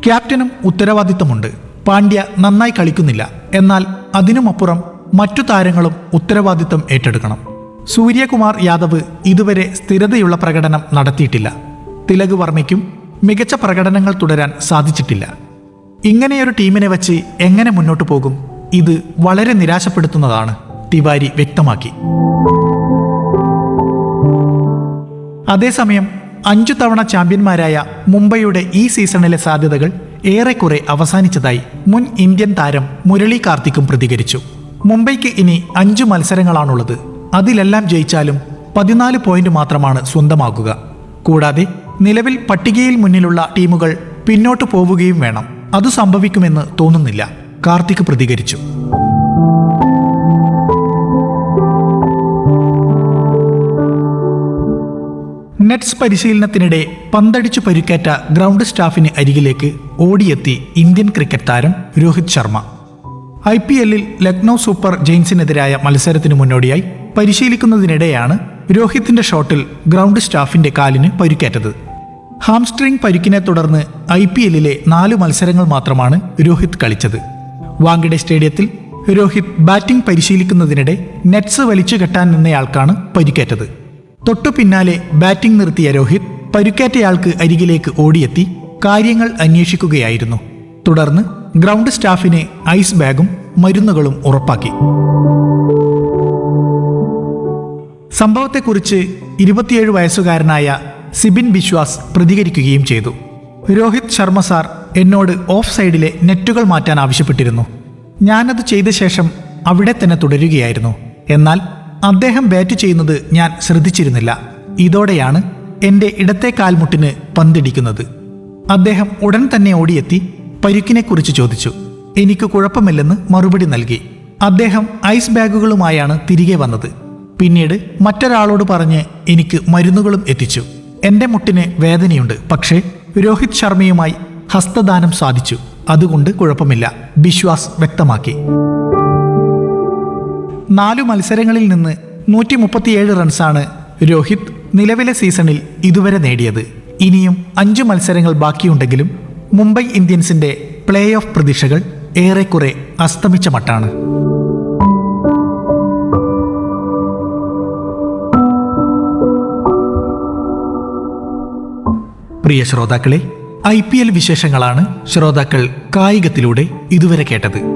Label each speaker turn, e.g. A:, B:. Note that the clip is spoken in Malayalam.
A: ക്യാപ്റ്റനും ഉത്തരവാദിത്തമുണ്ട് പാണ്ഡ്യ നന്നായി കളിക്കുന്നില്ല എന്നാൽ അതിനുമപ്പുറം മറ്റു താരങ്ങളും ഉത്തരവാദിത്തം ഏറ്റെടുക്കണം സൂര്യകുമാർ യാദവ് ഇതുവരെ സ്ഥിരതയുള്ള പ്രകടനം നടത്തിയിട്ടില്ല തിലക് വർമ്മയ്ക്കും മികച്ച പ്രകടനങ്ങൾ തുടരാൻ സാധിച്ചിട്ടില്ല ഇങ്ങനെയൊരു ടീമിനെ വച്ച് എങ്ങനെ മുന്നോട്ടു പോകും ഇത് വളരെ നിരാശപ്പെടുത്തുന്നതാണ് തിവാരി വ്യക്തമാക്കി അതേസമയം അഞ്ചു തവണ ചാമ്പ്യന്മാരായ മുംബൈയുടെ ഈ സീസണിലെ സാധ്യതകൾ ഏറെക്കുറെ അവസാനിച്ചതായി മുൻ ഇന്ത്യൻ താരം മുരളി കാർത്തിക്കും പ്രതികരിച്ചു മുംബൈക്ക് ഇനി അഞ്ചു മത്സരങ്ങളാണുള്ളത് അതിലെല്ലാം ജയിച്ചാലും പതിനാല് പോയിന്റ് മാത്രമാണ് സ്വന്തമാക്കുക കൂടാതെ നിലവിൽ പട്ടികയിൽ മുന്നിലുള്ള ടീമുകൾ പിന്നോട്ട് പോവുകയും വേണം അത് സംഭവിക്കുമെന്ന് തോന്നുന്നില്ല കാർത്തിക് പ്രതികരിച്ചു നെറ്റ്സ് പരിശീലനത്തിനിടെ പന്തടിച്ചു പരിക്കേറ്റ ഗ്രൗണ്ട് സ്റ്റാഫിന് അരികിലേക്ക് ഓടിയെത്തി ഇന്ത്യൻ ക്രിക്കറ്റ് താരം രോഹിത് ശർമ്മ ഐ പി എല്ലിൽ ലക്നൗ സൂപ്പർ ജെയിൻസിനെതിരായ മത്സരത്തിന് മുന്നോടിയായി പരിശീലിക്കുന്നതിനിടെയാണ് രോഹിത്തിന്റെ ഷോട്ടിൽ ഗ്രൗണ്ട് സ്റ്റാഫിന്റെ കാലിന് പരിക്കേറ്റത് ഹാംസ്ട്രിംഗ് പരിക്കിനെ തുടർന്ന് ഐ പി എല്ലിലെ നാല് മത്സരങ്ങൾ മാത്രമാണ് രോഹിത് കളിച്ചത് വാങ്കിഡെ സ്റ്റേഡിയത്തിൽ രോഹിത് ബാറ്റിംഗ് പരിശീലിക്കുന്നതിനിടെ നെറ്റ്സ് വലിച്ചു കെട്ടാൻ നിന്നയാൾക്കാണ് പരിക്കേറ്റത് തൊട്ടു പിന്നാലെ ബാറ്റിംഗ് നിർത്തിയ രോഹിത് പരുക്കേറ്റയാൾക്ക് അരികിലേക്ക് ഓടിയെത്തി കാര്യങ്ങൾ അന്വേഷിക്കുകയായിരുന്നു തുടർന്ന് ഗ്രൗണ്ട് സ്റ്റാഫിന് ഐസ് ബാഗും മരുന്നുകളും ഉറപ്പാക്കി സംഭവത്തെക്കുറിച്ച് ഇരുപത്തിയേഴ് വയസ്സുകാരനായ സിബിൻ ബിശ്വാസ് പ്രതികരിക്കുകയും ചെയ്തു രോഹിത് ശർമ്മ സാർ എന്നോട് ഓഫ് സൈഡിലെ നെറ്റുകൾ മാറ്റാൻ ആവശ്യപ്പെട്ടിരുന്നു ഞാനത് ചെയ്ത ശേഷം അവിടെ തന്നെ തുടരുകയായിരുന്നു എന്നാൽ അദ്ദേഹം ബാറ്റ് ചെയ്യുന്നത് ഞാൻ ശ്രദ്ധിച്ചിരുന്നില്ല ഇതോടെയാണ് എന്റെ ഇടത്തെ കാൽമുട്ടിന് പന്തിടിക്കുന്നത് അദ്ദേഹം ഉടൻ തന്നെ ഓടിയെത്തി പരുക്കിനെക്കുറിച്ച് ചോദിച്ചു എനിക്ക് കുഴപ്പമില്ലെന്ന് മറുപടി നൽകി അദ്ദേഹം ഐസ് ബാഗുകളുമായാണ് തിരികെ വന്നത് പിന്നീട് മറ്റൊരാളോട് പറഞ്ഞ് എനിക്ക് മരുന്നുകളും എത്തിച്ചു എന്റെ മുട്ടിന് വേദനയുണ്ട് പക്ഷേ രോഹിത് ശർമ്മയുമായി ഹസ്തദാനം സാധിച്ചു അതുകൊണ്ട് കുഴപ്പമില്ല ബിശ്വാസ് വ്യക്തമാക്കി നാലു മത്സരങ്ങളിൽ നിന്ന് നൂറ്റി മുപ്പത്തിയേഴ് റൺസാണ് രോഹിത് നിലവിലെ സീസണിൽ ഇതുവരെ നേടിയത് ഇനിയും അഞ്ച് മത്സരങ്ങൾ ബാക്കിയുണ്ടെങ്കിലും മുംബൈ ഇന്ത്യൻസിന്റെ പ്ലേ ഓഫ് പ്രതീക്ഷകൾ ഏറെക്കുറെ അസ്തമിച്ച മട്ടാണ് പ്രിയ ശ്രോതാക്കളെ ഐ പി എൽ വിശേഷങ്ങളാണ് ശ്രോതാക്കൾ കായികത്തിലൂടെ ഇതുവരെ കേട്ടത്